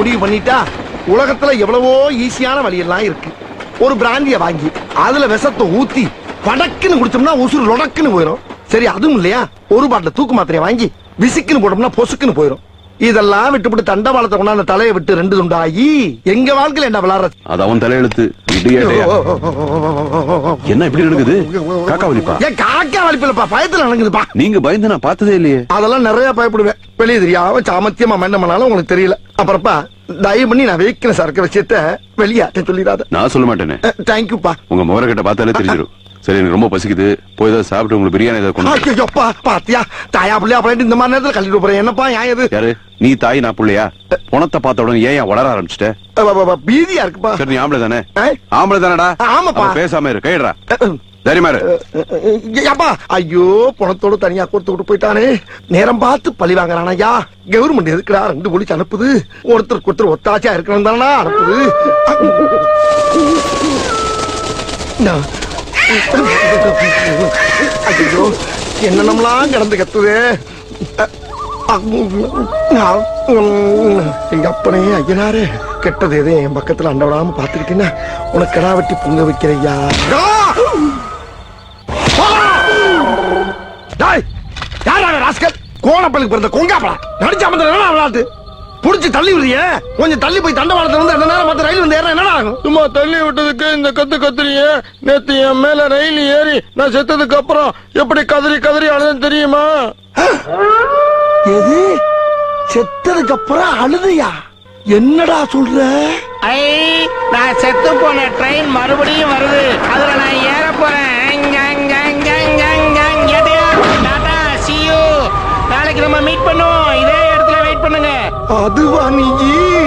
முடிவு பண்ணிட்டா உலகத்துல எவ்வளவோ ஈஸியான வழியெல்லாம் இருக்கு ஒரு பிராந்திய வாங்கி அதுல விஷத்தை ஊத்தி படக்குன்னு குடிச்சோம்னா உசுறு லொடக்குன்னு போயிடும் சரி அதுவும் இல்லையா ஒரு பாட்டில் தூக்கு மாத்திரையை வாங்கி விசிக்குன்னு போட்டோம்னா பொசுக்குன்னு போயிடும் இதெல்லாம் விட்டுவிட்டு தண்டவாளத்தை கொண்டாந்து தலையை விட்டு ரெண்டு துண்டாகி எங்க வாழ்க்கையில என்ன விளாடுற அது அவன் தலையெழுத்து இடியேட்டையா என்ன இப்படி நடக்குது காக்கா வலிப்பா ஏன் காக்கா வலிப்பிலப்பா பயத்துல நடக்குதுப்பா நீங்க பயந்து நான் பார்த்ததே இல்லையே அதெல்லாம் நிறைய பயப்படுவேன் வெளியே தெரியாம சாமத்தியமா என்ன பண்ணாலும் உங்களுக்கு தெரியல அப்புறப்பா தயவு பண்ணி நான் வைக்கிற சரக்கு விஷயத்த வெளியாட்ட சொல்லிடாத நான் சொல்ல மாட்டேனே தேங்க்யூப்பா உங்க முகர கிட்ட பார்த்தாலே தெரிஞ்சிடும் சரி எனக்கு ரொம்ப பசிக்குது போய் ஏதாவது சாப்பிட்டு உங்களுக்கு பிரியாணி ஏதாவது கொண்டு வா. ஐயோப்பா பாத்தியா தாயா பிள்ளையா அப்படின்ட்டு இந்த மாதிரி நேரத்துல கழிட்டு போறேன் என்னப்பா ஏன் இது யாரு நீ தாய் நான் புள்ளையா பணத்தை பார்த்த உடனே ஏன் ஏன் வளர ஆரம்பிச்சிட்ட அ, அ, அ, பீதியா இருக்குப்பா சரி நீ ஆம்பளை தானே ஆ? ஆம்பளை தானடா ஆமாப்பா. அப்ப பேசாம இரு கைடுறா அ, தைரியமா இரு அ, அப்பா ஐயோ பணத்தோட தனியா கொடுத்து விட்டு போயிட்டானே நேரம் பார்த்து பழி வாங்குறானா ஐயா கவர்மெண்ட் எதுக்குடா ரெண்டு போலீஸ் அனுப்புது ஒருத்தருக்கு ஒருத்தர் ஒத்தாச்சியா இருக்கணும் தானா அனுப்புது நான் ஐயோ என்னென்னலாம் கிடந்து கத்துது எங்க அப்பனே ஐயனாரு கெட்டது எதே என் பக்கத்துல அண்ட விடாம பாத்துக்கிட்டீங்கன்னா உனக்கு கடா வெட்டி பொங்க வைக்கிறையா ராஸ்கல் கோணப்பலுக்கு பிறந்த கொங்காப்படா நடிச்ச அமர்ந்த என்ன விளையாட்டு புடிச்சு தள்ளி விடுறிய கொஞ்சம் தள்ளி போய் தண்டவாளத்துல வந்து அந்த நேரம் மத்த ரயில் வந்து ஏற என்ன ஆகும் சும்மா தள்ளி விட்டதுக்கு இந்த கத்து கத்துறிய நேத்து என் மேல ரயில் ஏறி நான் செத்ததுக்கு அப்புறம் எப்படி கதறி கதறி அழுதுன்னு தெரியுமா எது செத்ததுக்கு அப்புறம் அழுதையா என்னடா சொல்ற ஐ நான் செத்து போன ட்ரெயின் மறுபடியும் வருது அதுல நான் ஏற போறேன் அங்க, அங்க, அங்க, அங்க, அங்க, அங்க. எதையா? Tata, see you. நாளைக்கு நம்ம மீட் பண்ணுவோம் இதே இடத்துல வெயிட் பண்ணுங்க அதுவா நீ